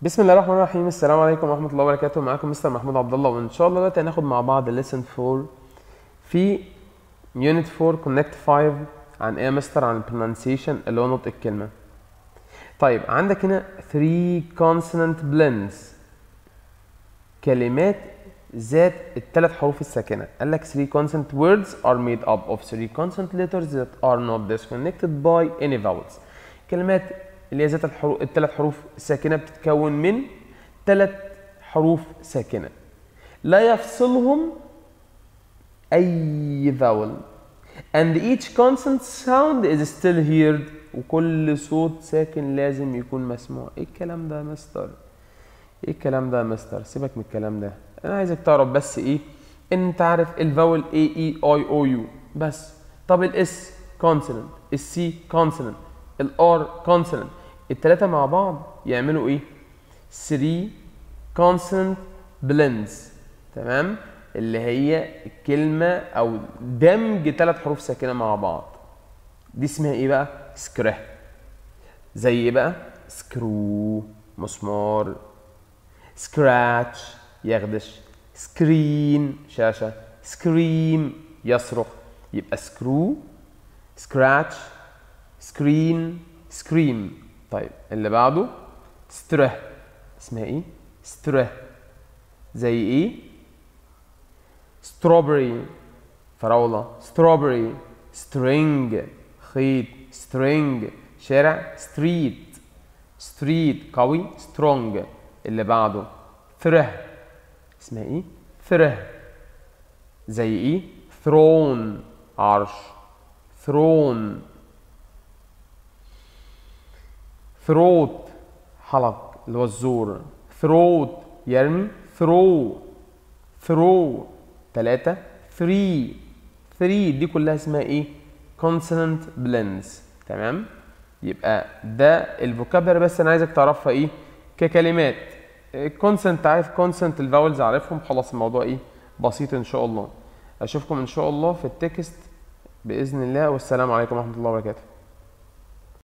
بسم الله الرحمن الرحيم السلام عليكم ورحمة الله وبركاته معاكم مستر محمود عبد الله وإن شاء الله دلوقتي هناخد مع بعض lesson 4 في unit 4 connect 5 عن ايه يا مستر عن pronunciation اللي هو نطق الكلمة طيب عندك هنا 3 consonant blends كلمات ذات الثلاث حروف الساكنة قال لك 3 consonant words are made up of 3 consonant letters that are not disconnected by any vowels كلمات اللي هي ذات الحروف الثلاث حروف الساكنة بتتكون من ثلاث حروف ساكنة لا يفصلهم أي vowel and each consonant sound is still heard وكل صوت ساكن لازم يكون مسموع ايه الكلام ده يا مستر ايه الكلام ده يا مستر سيبك من الكلام ده انا عايزك تعرف بس ايه ان انت عارف الفاول A E I O U بس طب الاس كونسوننت السي كونسوننت الار كونسوننت التلاتة مع بعض يعملوا ايه 3 consonant blends تمام اللي هي الكلمة او دمج ثلاث حروف ساكنة مع بعض دي اسمها ايه بقى سكره زي ايه بقى سكرو مسمار سكراتش يخدش سكرين شاشة سكريم يصرخ يبقى سكرو سكراتش سكرين سكريم طيب اللي بعده ستره اسمها ايه ستره زي ايه ستروبري فراولة ستروبري سترينج خيط سترينج شارع ستريت ستريت قوي سترونج اللي بعده ثره اسمها ايه ثره زي ايه ثرون عرش ثرون ثروت حلق اللي هو الزور ثروت يرمي ثرو ثرو ثلاثة ثري ثري دي كلها اسمها ايه consonant blends تمام يبقى ده الفوكابلري بس انا عايزك تعرفها ايه ككلمات الكونسنت عارف كونسنت الفاولز عارفهم خلاص الموضوع ايه بسيط ان شاء الله اشوفكم ان شاء الله في التكست باذن الله والسلام عليكم ورحمه الله وبركاته